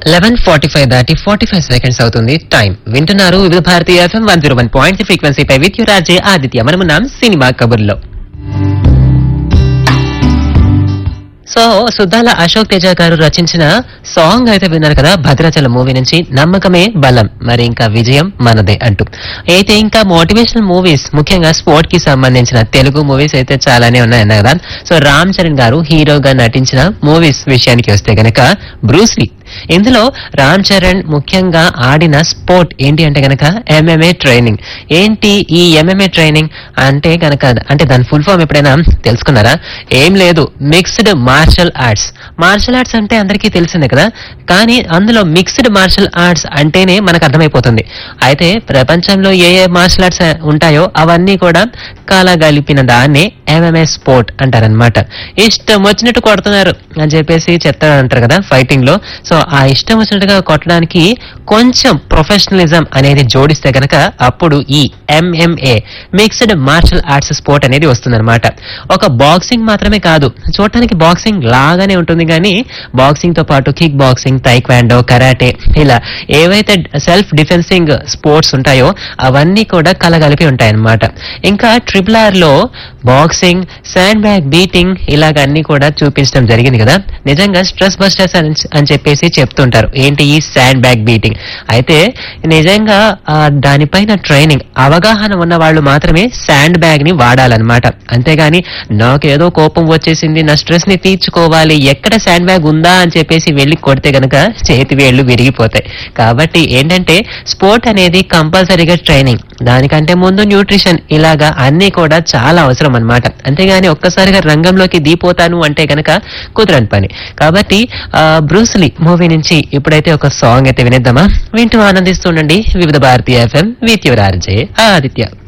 eleven forty five దాటి forty five seconds అవుతుంది time వింటున్నారు Vividh Bharati FM one zero one point ఫ్రీక్వెన్సీపై విత్ రాజే ఆదిత్య మనమున్నాం సినిమా కబుర్లో సో సుద్దాల అశోక్ తేజ గారు రచించిన సాంగ్ అయితే విన్నారు కదా భద్రాచలం మూవీ నుంచి నమ్మకమే బలం మరి ఇంకా విజయం మనదే అంటూ అయితే ఇంకా మోటివేషనల్ మూవీస్ ముఖ్యంగా స్పోర్ట్ కి సంబంధించిన తెలుగు మూవీస్ అయితే చాలానే ఉన్నాయన్నారు కదా సో రామ్ చరణ్ గారు హీరోగా నటించిన మూవీస్ విషయానికి వస్తే గనక బ్రూస్లీ ఇందులో రామ్ చరణ్ ముఖ్యంగా ఆడిన స్పోర్ట్ ఏంటి అంటే గనక ఎంఎంఏ ట్రైనింగ్ ఏంటి ఈ ఎంఎంఏ ట్రైనింగ్ అంటే గనక అంటే దాని ఫుల్ ఫామ్ ఎప్పుడైనా తెలుసుకున్నారా ఏం లేదు mixed martial arts martial arts అంటే అందరికీ తెలిసిందే కదా కానీ అందులో మిక్స్డ్ మార్షల్ ఆర్ట్స్ అంటేనే మనకు అర్థమైపోతుంది అయితే ప్రపంచంలో ఏ ఏ మార్షల్ ఆర్ట్స్ ఉంటాయో అవన్నీ కూడా కలగలిపిన దాన్నే ఎంఎంఏ స్పోర్ట్ అంటారనమాట ఇష్టం వచ్చినట్టు కొడుతున్నారు అని చెప్పేసి చెప్తారు అంటారు కదా ఫైటింగ్ లో సో ఆ ఇష్టం వచ్చినట్టుగా కొట్టడానికి కొంచెం ప్రొఫెషనలిజం అనేది జోడిస్తే గనక అప్పుడు ఈ MMA mixed martial arts sport అనేది వస్తుందన్నమాట ఒక బాక్సింగ్ మాత్రమే కాదు చూడటానికి బాక్సింగ్ లాగానే ఉంటుంది కానీ బాక్సింగ్ తో పాటు కిక్ బాక్సింగ్ తైక్వాండో కరాటే ఇలా ఏవైతే సెల్ఫ్ డిఫెన్సింగ్ స్పోర్ట్స్ ఉంటాయో అవన్నీ కూడా కలగలిపి ఉంటాయన్నమాట ఇంకా ట్రిపుల్ ఆర్ లో బాక్సింగ్ శాండ్ బ్యాగ్ బీటింగ్ ఇలాగ అన్ని కూడా చూపించడం జరిగింది కదా నిజంగా స్ట్రెస్ బస్టర్స్ అని చెప్పేసి చెప్తుంటారు ఏంటి ఈ శాండ్ బ్యాగ్ బీటింగ్ అయితే నిజంగా ఆ, దానిపైన ట్రైనింగ్ అవగాహన ఉన్న వాళ్ళు మాత్రమే శాండ్ బ్యాగ్ ని వాడాలన్నమాట అంతేగాని నాకేదో కోపం వచ్చేసింది నా స్ట్రెస్ ని తీర్చుకోవాలి ఎక్కడ శాండ్ బ్యాగ్ ఉందా అని చెప్పేసి వెళ్ళి కొడితే గనక చేతి వేళ్లు విరిగిపోతాయి కాబట్టి ఏంటంటే స్పోర్ట్ అనేది కంపల్సరీగా ట్రైనింగ్ దానికంటే ముందు న్యూట్రిషన్ ఇలాగా అన్ని కూడా చాలా అవసరం అన్నమాట అంతేగాని ఒక్కసారిగా రంగంలోకి దిగిపోతాను అంటే గనక కుదరని పని కాబట్టి ఆ, బ్రూస్లీ మూవీ నుంచి ఇప్పుడైతే ఒక సాంగ్ అయితే వినేద్దామా వింటూ ఆనందిస్తుండండి Vividh Bharati FM with your RJ Aditya